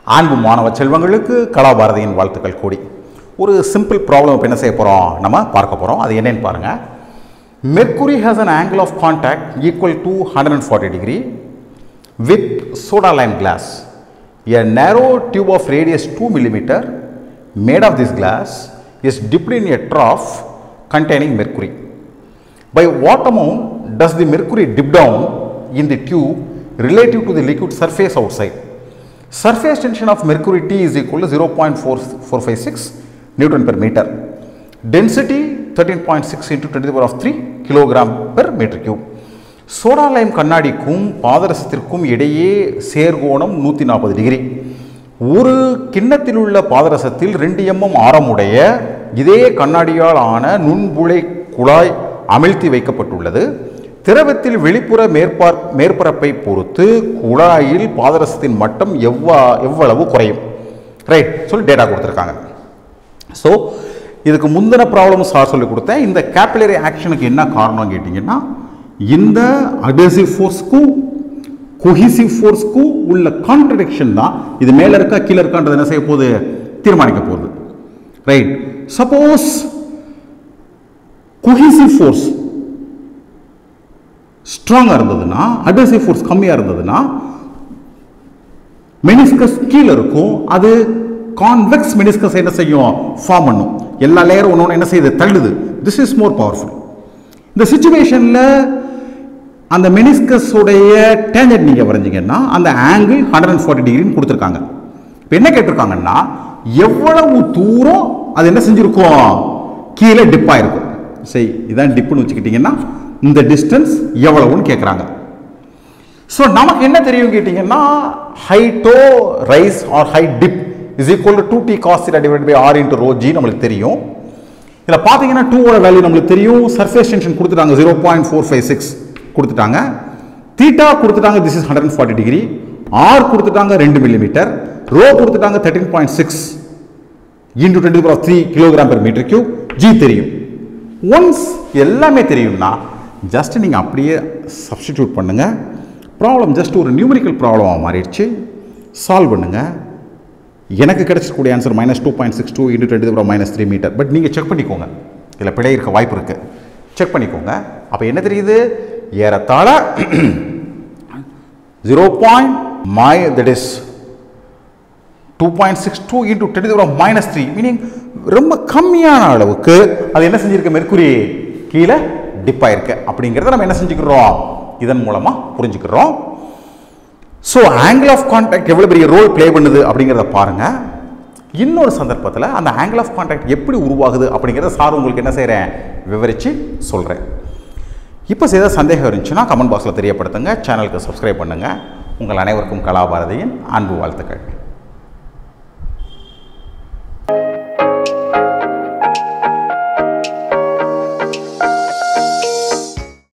அன்பு மாணவ செல்வங்களுக்கு கலாபாரதியின் வாழ்த்துக்கள் கூடி ஒரு சிம்பிள் ப்ராப்ளம் இப்போ என்ன செய்ய போகிறோம் நம்ம பார்க்க போகிறோம் அது என்னன்னு பாருங்கள் mercury has an angle of contact equal to 140 degree with soda lime glass. A narrow tube of radius 2 millimeter made of this glass is dipped in a trough containing mercury. By what amount does the mercury dip down in the tube relative to the liquid surface outside? Surface tension of mercury T is equal to 0.4456 Newton per meter. Density 13.6 into 10 to the power of 3 kilogram per meter cube. Soda lime கண்ணாடிக்கும் பாதரசத்திற்கும் இடையே சேர்கோணம் நூற்றி நாற்பது degree ஒரு கிண்ணத்தில் உள்ள பாதரசத்தில் ரெண்டு எம்எம் ஆரமுடைய இதே கண்ணாடியால் ஆன நுண்புழை குழாய் அமிழ்த்தி வைக்கப்பட்டுள்ளது திரவத்தில் வெளிப்புற மேற்பார் மேற்பரப்பை பொறுத்து குழாயில் பாதரசத்தின் மட்டம் எவ்வா எவ்வளவு குறையும் ரைட் சொல்லி டேட்டா கொடுத்துருக்காங்க ஸோ இதுக்கு முந்தின ப்ராப்ளம் சார் சொல்லி கொடுத்தேன் இந்த கேபிலரி ஆக்ஷனுக்கு என்ன காரணம் கேட்டிங்கன்னா இந்த அடேசிவ் ஃபோர்ஸ்க்கும் கொஹிசிவ் ஃபோர்ஸ்க்கும் உள்ள கான்ட்ரடிக்ஷன் தான் இது மேலே இருக்கா கீழே இருக்கான்றது என்ன செய்ய போகுது தீர்மானிக்க போகுது ரைட் சப்போஸ் கொஹிசிவ் ஃபோர்ஸ் ஸ்ட்ராங்காக இருந்ததுன்னா அடேசிவ் ஃபோர்ஸ் கம்மியாக இருந்ததுன்னா மெனிஸ்கஸ் கீழே இருக்கும் அது கான்வெக்ஸ் மெனிஸ்கஸ் என்ன செய்யும் ஃபார்ம் பண்ணும் எல்லா லேயரும் ஒன்று ஒன்று என்ன செய்யுது தள்ளுது திஸ் இஸ் மோர் பவர்ஃபுல் இந்த சுச்சுவேஷனில் அந்த மெனிஸ்கஸ் உடைய டேஞ்சட் நீங்கள் வரைஞ்சிங்கன்னா அந்த ஆங்கிள் ஹண்ட்ரட் அண்ட் ஃபார்ட்டி டிகிரின்னு கொடுத்துருக்காங்க இப்போ என்ன கேட்டிருக்காங்கன்னா எவ்வளவு தூரம் அது என்ன செஞ்சுருக்கும் கீழே டிப் ஆயிருக்கும் சரி இதான் டிப்புன்னு வச்சுக்கிட்டிங்கன்னா இந்த டிஸ்டன்ஸ் எவ்வளவுன்னு கேட்குறாங்க ஸோ நமக்கு என்ன தெரியும் கேட்டிங்கன்னா height of rise or height dip is equal to two T cos divide by R into rho G நம்மளுக்கு தெரியும் இதில் பார்த்தீங்கன்னா டூவோட வேல்யூ நம்மளுக்கு தெரியும் சர்ஃபேஸ் டென்ஷன் கொடுத்துட்டாங்க zero point four five six கொடுத்துட்டாங்க தீட்டா கொடுத்துட்டாங்க this is hundred and forty degree R கொடுத்துட்டாங்க ரெண்டு மில்லிமீட்டர் ரோ கொடுத்துட்டாங்க thirteen point six into twenty power three kilogram per metre cube G தெரியும் ஒன்ஸ் எல்லாமே தெரியும்னா ஜஸ்ட் நீங்கள் அப்படியே சப்ஸ்டிடியூட் பண்ணுங்கள் ப்ராப்ளம் ஜஸ்ட் ஒரு நியூமரிக்கல் ப்ராப்ளமாக மாறிடுச்சு சால்வ் பண்ணுங்கள் எனக்கு கிடைச்சக்கூடிய answer minus two point six two into twenty minus three metre but நீங்கள் செக் பண்ணிக்கோங்க இதில் பிழை இருக்க வாய்ப்பு இருக்குது செக் பண்ணிக்கோங்க அப்போ என்ன தெரியுது ஏறத்தாழ zero point my that is two point six two into ten minus three meaning ரொம்ப கம்மியான அளவுக்கு அது என்ன செஞ்சிருக்கு மெர்க்குரி கீழே டிப் ஆயிருக்கு அப்படிங்கிறத நம்ம என்ன செஞ்சுக்கிறோம் இதன் மூலமாக புரிஞ்சுக்கிறோம் ஸோ ஆங்கிள் ஆஃப் கான்டாக்ட் எவ்வளோ பெரிய ரோல் ப்ளே பண்ணுது அப்படிங்கிறத பாருங்கள் இன்னொரு சந்தர்ப்பத்தில் அந்த ஆங்கிள் ஆஃப் கான்டாக்ட் எப்படி உருவாகுது அப்படிங்கிறத சார் உங்களுக்கு என்ன செய்கிறேன் விவரித்து சொல்கிறேன் இப்போ செய்த சந்தேகம் இருந்துச்சுன்னா கமெண்ட் பாக்ஸில் தெரியப்படுத்துங்க சேனலுக்கு சப்ஸ்கிரைப் பண்ணுங்கள் உங்கள் அனைவருக்கும் கலாபாரதியின் அன்பு வாழ்த்துக்கள்